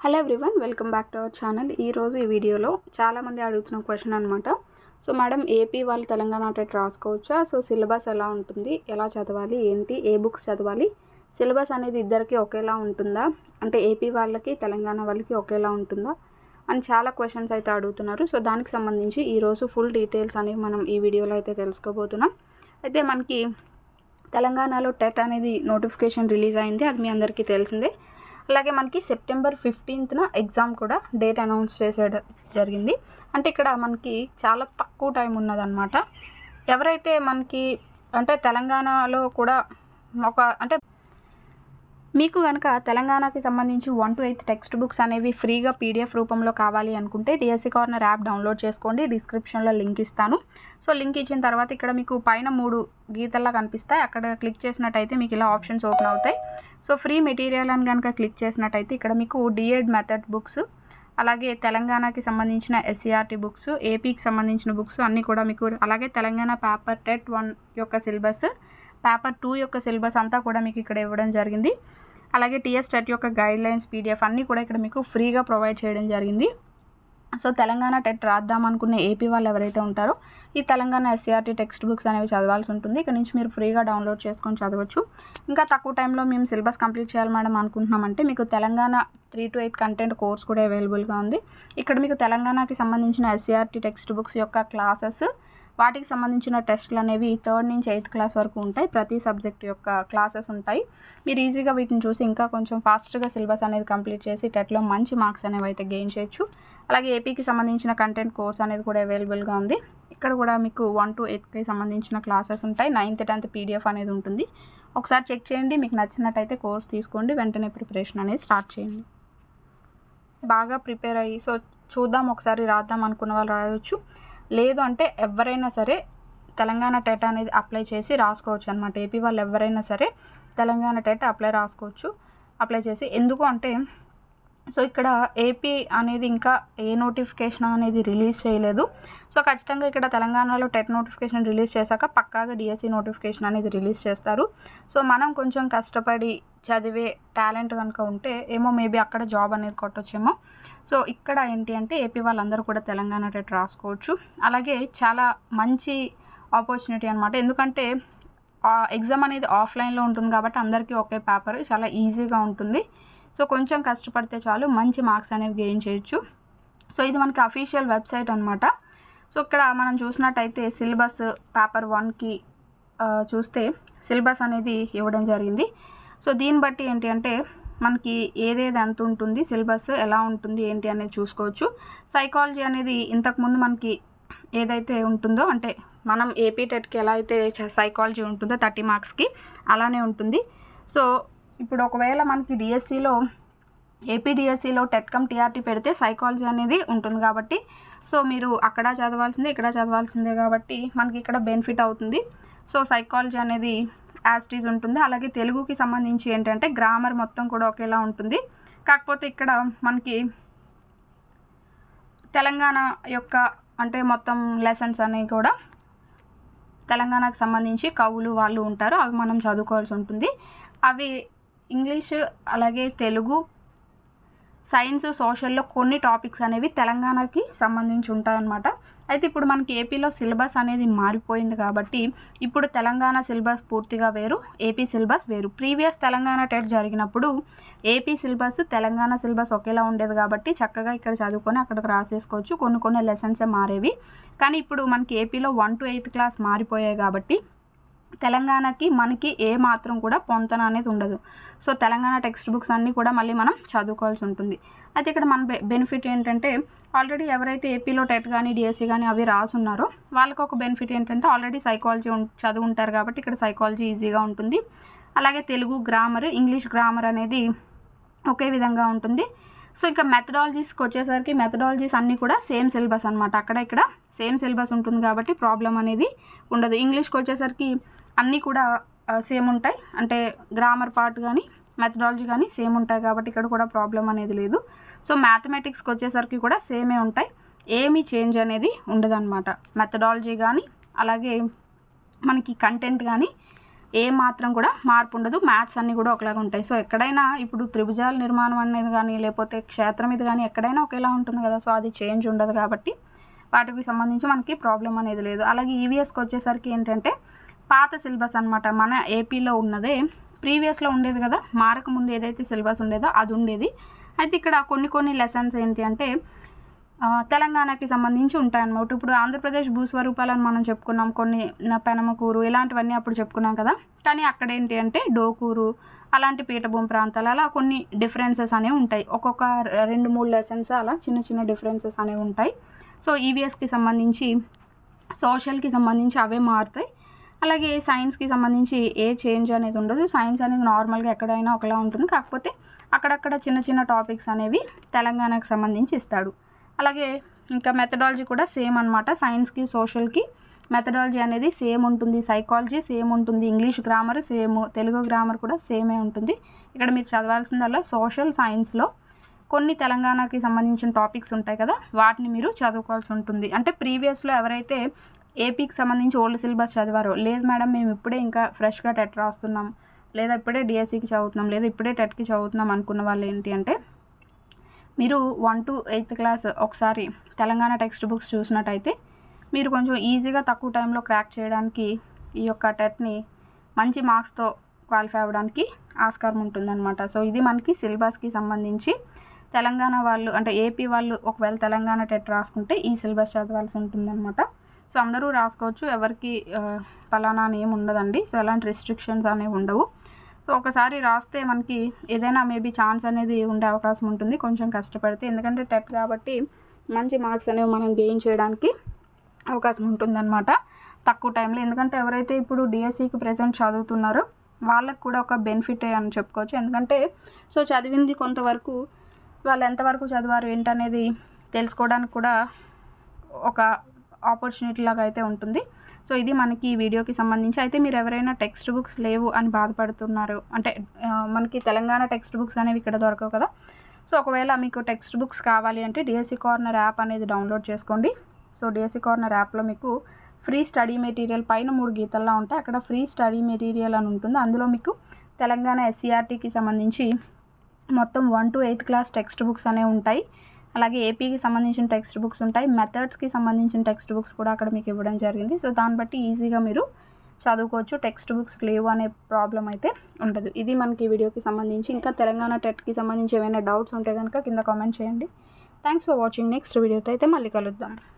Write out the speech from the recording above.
hello everyone welcome back to our channel ఈరోజు ఈ వీడియోలో చాలామంది అడుగుతున్న క్వశ్చన్ అనమాట సో మేడం ఏపీ వాళ్ళు తెలంగాణ టెట్ రాసుకోవచ్చా సో సిలబస్ ఎలా ఉంటుంది ఎలా చదవాలి ఏంటి ఏ బుక్స్ చదవాలి సిలబస్ అనేది ఇద్దరికి ఒకేలా ఉంటుందా అంటే ఏపీ వాళ్ళకి తెలంగాణ వాళ్ళకి ఒకేలా ఉంటుందా అని చాలా క్వశ్చన్స్ అయితే అడుగుతున్నారు సో దానికి సంబంధించి ఈరోజు ఫుల్ డీటెయిల్స్ అనేవి మనం ఈ వీడియోలో అయితే తెలుసుకోబోతున్నాం అయితే మనకి తెలంగాణలో టెట్ అనేది నోటిఫికేషన్ రిలీజ్ అయింది అది మీ అందరికీ తెలిసిందే అలాగే మనకి సెప్టెంబర్ ఫిఫ్టీన్త్న ఎగ్జామ్ కూడా డేట్ అనౌన్స్ చేసేయడం జరిగింది అంటే ఇక్కడ మనకి చాలా తక్కువ టైం ఉన్నదన్నమాట ఎవరైతే మనకి అంటే తెలంగాణలో కూడా ఒక అంటే మీకు కనుక తెలంగాణకి సంబంధించి one to eight text books అనేవి ఫ్రీగా పీడిఎఫ్ రూపంలో కావాలి అనుకుంటే డిఎస్సి కార్నర్ యాప్ డౌన్లోడ్ చేసుకోండి డిస్క్రిప్షన్లో లింక్ ఇస్తాను సో లింక్ ఇచ్చిన తర్వాత ఇక్కడ మీకు పైన మూడు గీతల్లా కనిపిస్తాయి అక్కడ క్లిక్ చేసినట్టయితే మీకు ఇలా ఆప్షన్స్ ఓపెన్ అవుతాయి సో ఫ్రీ మెటీరియల్ అని కనుక క్లిక్ చేసినట్టయితే ఇక్కడ మీకు డిఎడ్ మెథడ్ బుక్స్ అలాగే తెలంగాణకి సంబంధించిన ఎస్సీఆర్టీ బుక్స్ ఏపీకి సంబంధించిన బుక్స్ అన్నీ కూడా మీకు అలాగే తెలంగాణ పేపర్ టెట్ వన్ యొక్క సిలబస్ పేపర్ టూ యొక్క సిలబస్ అంతా కూడా మీకు ఇక్కడ ఇవ్వడం జరిగింది అలాగే టీఎస్ టెట్ యొక్క గైడ్ లైన్స్ పీడిఎఫ్ అన్నీ కూడా ఇక్కడ మీకు ఫ్రీగా ప్రొవైడ్ చేయడం జరిగింది సో తెలంగాణ టెట్ రాద్దాం అనుకునే ఏపీ వాళ్ళు ఎవరైతే ఉంటారో ఈ తెలంగాణ ఎస్సీఆర్టీ టెక్స్ట్ బుక్స్ అనేవి చదవాల్సి ఉంటుంది ఇక్కడ నుంచి మీరు ఫ్రీగా డౌన్లోడ్ చేసుకొని చదవచ్చు ఇంకా తక్కువ టైంలో మేము సిలబస్ కంప్లీట్ చేయాలి మేడం అనుకుంటున్నామంటే మీకు Telangana three to eight content course కూడా అవైలబుల్గా ఉంది ఇక్కడ మీకు తెలంగాణకి సంబంధించిన ఎస్సీఆర్టీ టెక్స్ట్ బుక్స్ యొక్క క్లాసెస్ వాటికి సంబంధించిన టెస్ట్లు అనేవి థర్డ్ నుంచి ఎయిత్ క్లాస్ వరకు ఉంటాయి ప్రతి సబ్జెక్ట్ యొక్క క్లాసెస్ ఉంటాయి మీరు ఈజీగా వీటిని చూసి ఇంకా కొంచెం ఫాస్ట్గా సిలబస్ అనేది కంప్లీట్ చేసి టెట్లో మంచి మార్క్స్ అనేవి అయితే గెయిన్ చేయొచ్చు అలాగే ఏపీకి సంబంధించిన కంటెంట్ కోర్స్ అనేది కూడా అవైలబుల్గా ఉంది ఇక్కడ కూడా మీకు వన్ టు ఎయిత్కి సంబంధించిన క్లాసెస్ ఉంటాయి నైన్త్ టెన్త్ పీడిఎఫ్ అనేది ఉంటుంది ఒకసారి చెక్ చేయండి మీకు నచ్చినట్టయితే కోర్స్ తీసుకోండి వెంటనే ప్రిపరేషన్ అనేది స్టార్ట్ చేయండి బాగా ప్రిపేర్ అయ్యి సో చూద్దాం ఒకసారి రాద్దాం అనుకున్న వాళ్ళు రాయొచ్చు లేదు అంటే ఎవరైనా సరే తెలంగాణ టెట్ అనేది అప్లై చేసి రాసుకోవచ్చు అనమాట ఏపీ వాళ్ళు ఎవరైనా సరే తెలంగాణ టెట్ అప్లై రాసుకోవచ్చు అప్లై చేసి ఎందుకు అంటే సో ఇక్కడ ఏపీ అనేది ఇంకా ఏ నోటిఫికేషన్ అనేది రిలీజ్ చేయలేదు సో ఖచ్చితంగా ఇక్కడ తెలంగాణలో టెట్ నోటిఫికేషన్ రిలీజ్ చేశాక పక్కాగా డిఎస్సి నోటిఫికేషన్ అనేది రిలీజ్ చేస్తారు సో మనం కొంచెం కష్టపడి చదివే టాలెంట్ కనుక ఉంటే ఏమో మేబీ అక్కడ జాబ్ అనేది కొట్టొచ్చేమో సో ఇక్కడ ఏంటి అంటే ఏపీ వాళ్ళందరూ కూడా తెలంగాణ టెట్ రాసుకోవచ్చు అలాగే చాలా మంచి ఆపర్చునిటీ అనమాట ఎందుకంటే ఎగ్జామ్ అనేది ఆఫ్లైన్లో ఉంటుంది కాబట్టి అందరికీ ఒకే పేపర్ చాలా ఈజీగా ఉంటుంది సో కొంచెం కష్టపడితే చాలు మంచి మార్క్స్ అనేవి గెయిన్ చేయొచ్చు సో ఇది మనకి అఫీషియల్ వెబ్సైట్ అనమాట సో ఇక్కడ మనం చూసినట్టయితే సిలబస్ పేపర్ వన్కి చూస్తే సిలబస్ అనేది ఇవ్వడం జరిగింది సో దీన్ని బట్టి ఏంటి అంటే మనకి ఏదేది ఎంత ఉంటుంది సిలబస్ ఎలా ఉంటుంది ఏంటి అనేది చూసుకోవచ్చు సైకాలజీ అనేది ఇంతకుముందు మనకి ఏదైతే ఉంటుందో అంటే మనం ఏపీ టెట్కి ఎలా అయితే సైకాలజీ ఉంటుందో థర్టీ మార్క్స్కి అలానే ఉంటుంది సో ఇప్పుడు ఒకవేళ మనకి డిఎస్సిలో ఏపీ డిఎస్సిలో టెట్కమ్ టీఆర్టీ పెడితే సైకాలజీ అనేది ఉంటుంది కాబట్టి సో మీరు అక్కడ చదవాల్సిందే ఇక్కడ చదవాల్సిందే కాబట్టి మనకి ఇక్కడ బెనిఫిట్ అవుతుంది సో సైకాలజీ అనేది యాస్టీజ్ ఉంటుంది అలాగే తెలుగుకి సంబంధించి ఏంటంటే గ్రామర్ మొత్తం కూడా ఒకేలా ఉంటుంది కాకపోతే ఇక్కడ మనకి తెలంగాణ యొక్క అంటే మొత్తం లెసన్స్ అనేవి కూడా తెలంగాణకు సంబంధించి కవులు వాళ్ళు ఉంటారు అవి మనం చదువుకోవాల్సి ఉంటుంది అవి ఇంగ్లీష్ అలాగే తెలుగు సైన్స్ సోషల్లో కొన్ని టాపిక్స్ అనేవి తెలంగాణకి సంబంధించి ఉంటాయన్నమాట అయితే ఇప్పుడు మనకి ఏపీలో సిలబస్ అనేది మారిపోయింది కాబట్టి ఇప్పుడు తెలంగాణ సిలబస్ పూర్తిగా వేరు ఏపీ సిలబస్ వేరు ప్రీవియస్ తెలంగాణ టెట్ జరిగినప్పుడు ఏపీ సిలబస్ తెలంగాణ సిలబస్ ఒకేలా ఉండేది కాబట్టి చక్కగా ఇక్కడ చదువుకొని అక్కడికి రాసేసుకోవచ్చు కొన్ని కొన్ని లెసన్సే మారేవి కానీ ఇప్పుడు మనకి ఏపీలో వన్ టు ఎయిత్ క్లాస్ మారిపోయాయి కాబట్టి తెలంగాణకి మనకి ఏ మాత్రం కూడా పొంతన అనేది ఉండదు సో తెలంగాణ టెక్స్ట్ బుక్స్ అన్నీ కూడా మళ్ళీ మనం చదువుకోవాల్సి ఉంటుంది అయితే ఇక్కడ మన బెనిఫిట్ ఏంటంటే ఆల్రెడీ ఎవరైతే ఏపీలో టెట్ కానీ డిఎస్సి కానీ అవి రాసున్నారో వాళ్ళకి ఒక బెనిఫిట్ ఏంటంటే ఆల్రెడీ సైకాలజీ చదువు ఉంటారు కాబట్టి ఇక్కడ సైకాలజీ ఈజీగా ఉంటుంది అలాగే తెలుగు గ్రామర్ ఇంగ్లీష్ గ్రామర్ అనేది ఒకే విధంగా ఉంటుంది సో ఇంకా మెథడాలజీస్కి వచ్చేసరికి మెథడాలజీస్ అన్నీ కూడా సేమ్ సిలబస్ అనమాట అక్కడ ఇక్కడ సేమ్ సిలబస్ ఉంటుంది కాబట్టి ప్రాబ్లం అనేది ఉండదు ఇంగ్లీష్కి వచ్చేసరికి అన్నీ కూడా సేమ్ ఉంటాయి అంటే గ్రామర్ పార్ట్ కానీ మెథడాలజీ కానీ సేమ్ ఉంటాయి కాబట్టి ఇక్కడ కూడా ప్రాబ్లం అనేది లేదు సో మ్యాథమెటిక్స్కి వచ్చేసరికి కూడా సేమే ఉంటాయి ఏమీ చేంజ్ అనేది ఉండదన్నమాట మెథడాలజీ కానీ అలాగే మనకి కంటెంట్ కానీ ఏ మాత్రం కూడా మార్పు ఉండదు మ్యాథ్స్ అన్నీ కూడా ఒకలాగా ఉంటాయి సో ఎక్కడైనా ఇప్పుడు త్రిభుజాల నిర్మాణం అనేది కానీ లేకపోతే క్షేత్రం ఇది కానీ ఎక్కడైనా ఒకేలా ఉంటుంది కదా సో అది చేంజ్ ఉండదు కాబట్టి వాటికి సంబంధించి మనకి ప్రాబ్లం అనేది లేదు అలాగే ఈవీఎస్కి వచ్చేసరికి ఏంటంటే పాత సిలబస్ అనమాట మన ఏపీలో ఉన్నదే ప్రీవియస్లో ఉండేది కదా మారక ముందు ఏదైతే సిలబస్ ఉండేదో అది ఉండేది అయితే ఇక్కడ కొన్ని కొన్ని లెసన్స్ ఏంటి అంటే ఆ, తెలంగాణకి సంబంధించి ఉంటాయన్నమాట ఇప్పుడు ఆంధ్రప్రదేశ్ భూస్వరూపాలను మనం చెప్పుకున్నాం కొన్ని న- పెనమకూరు ఇలాంటివన్నీ అప్పుడు చెప్పుకున్నాం కదా కానీ అక్కడ ఏంటి అంటే డోకూరు అలాంటి పీఠభూమి ప్రాంతాలు అలా కొన్ని డిఫరెన్సెస్ అనేవి ఉంటాయి ఒక్కొక్క రె- రెండు మూడు లెసన్స్ అలా చిన్న చిన్న డిఫరెన్సెస్ అనేవి ఉంటాయి సో ఈవీఎస్కి సంబంధించి సోషల్కి సంబంధించి అవే మారుతాయి అలాగే సైన్స్కి సంబంధించి ఏ చేంజ్ అనేది ఉండదు సైన్స్ అనేది నార్మల్గా ఎక్కడైనా ఒకలా ఉంటుంది కాకపోతే అక్కడక్కడ చిన్న చిన్న టాపిక్స్ అనేవి తెలంగాణకు సంబంధించి ఇస్తాడు అలాగే ఇంకా మెథడాలజీ కూడా సేమ్ అనమాట సైన్స్కి సోషల్కి మెథడాలజీ అనేది సేమ్ ఉంటుంది సైకాలజీ సేమ్ ఉంటుంది English grammar same Telugu grammar కూడా సేమే ఉంటుంది ఇక్కడ మీరు చదవాల్సిందల్లా సోషల్ సైన్స్లో కొన్ని తెలంగాణకి సంబంధించిన టాపిక్స్ ఉంటాయి కదా వాటిని మీరు చదువుకోవాల్సి ఉంటుంది అంటే ప్రీవియస్లో ఎవరైతే ఏపీకి సంబంధించి ఓల్డ్ సిలబస్ చదివారో లేదు మేడం మేము ఇప్పుడే ఇంకా ఫ్రెష్గా టెట్ రాస్తున్నాం లేదా ఇప్పుడే డిఎస్సికి చదువుతున్నాం లేదా ఇప్పుడే టెట్కి చదువుతున్నాం అనుకున్న వాళ్ళు ఏంటి అంటే మీరు వన్ టు ఎయిత్ క్లాస్ ఒకసారి తెలంగాణ టెక్స్ట్ బుక్స్ చూసినట్టయితే మీరు కొంచెం ఈజీగా తక్కువ టైంలో క్రాక్ చేయడానికి ఈ యొక్క టెట్ని మంచి మార్క్స్తో క్వాలిఫై అవ్వడానికి ఆస్కారం ఉంటుందన్నమాట సో ఇది మనకి సిలబస్కి సంబంధించి తెలంగాణ వాళ్ళు అంటే ఏపీ వాళ్ళు ఒకవేళ తెలంగాణ టెట్ రాసుకుంటే ఈ సిలబస్ చదవాల్సి ఉంటుందన్నమాట సో అందరూ రాసుకోవచ్చు ఎవరికి ఆ, ఫలానా అని ఏమి ఉండదండి సో ఎలాంటి రెస్ట్రిక్షన్స్ అనేవి ఉండవు సో ఒకసారి రాస్తే మనకి ఏదైనా మేబీ ఛాన్స్ అనేది ఉండే అవకాశం ఉంటుంది కొంచెం కష్టపడితే ఎందుకంటే టెట్ కాబట్టి మంచి మార్క్స్ అనేవి మనం గెయిన్ చేయడానికి అవకాశం ఉంటుందన్నమాట తక్కువ టైంలో ఎందుకంటే ఎవరైతే ఇప్పుడు డిఎస్సికి ప్రజెంట్ చదువుతున్నారో వాళ్ళకు కూడా ఒక బెనిఫిట్ అని చెప్పుకోవచ్చు ఎందుకంటే సో చదివింది కొంతవరకు వాళ్ళు ఎంతవరకు చదివారు ఏంటనేది తెలుసుకోవడానికి కూడా ఒక ఆపర్చునిటీ లాగా అయితే ఉంటుంది సో ఇది మనకి ఈ వీడియోకి సంబంధించి అయితే మీరు ఎవరైనా టెక్స్ట్ బుక్స్ లేవు అని బాధపడుతున్నారు అంటే ఆ, మనకి తెలంగాణ టెక్స్ట్ బుక్స్ అనేవి ఇక్కడ దొరకవు కదా సో ఒకవేళ మీకు టెక్స్ట్ బుక్స్ కావాలి అంటే డిఎస్సి కార్నర్ యాప్ అనేది డౌన్లోడ్ చేసుకోండి సో డిఎస్సి కార్నర్ యాప్లో మీకు ఫ్రీ స్టడీ మెటీరియల్ పైన మూడు గీతల్లో ఉంటాయి అక్కడ ఫ్రీ స్టడీ మెటీరియల్ అని ఉంటుంది అందులో మీకు తెలంగాణ ఎస్సీఆర్టీకి సంబంధించి మొత్తం one to eight class text books అనేవి ఉంటాయి అలాగే ఏపీకి సంబంధించిన టెక్స్ట్ బుక్స్ ఉంటాయి మెథడ్స్కి సంబంధించిన టెక్స్ట్ బుక్స్ కూడా అక్కడ మీకు ఇవ్వడం జరిగింది సో దాన్ని బట్టి ఈజీగా మీరు చదువుకోవచ్చు టెక్స్ట్ బుక్స్ లేవు అనే ప్రాబ్లం అయితే ఉండదు ఇది మనకి ఈ వీడియోకి సంబంధించి ఇంకా తెలంగాణ టెట్కి సంబంధించి ఏమైనా డౌట్స్ ఉంటే కనుక కింద కామెంట్ చేయండి థ్యాంక్స్ ఫర్ వాచింగ్ నెక్స్ట్ వీడియోతో అయితే మళ్ళీ కలుద్దాం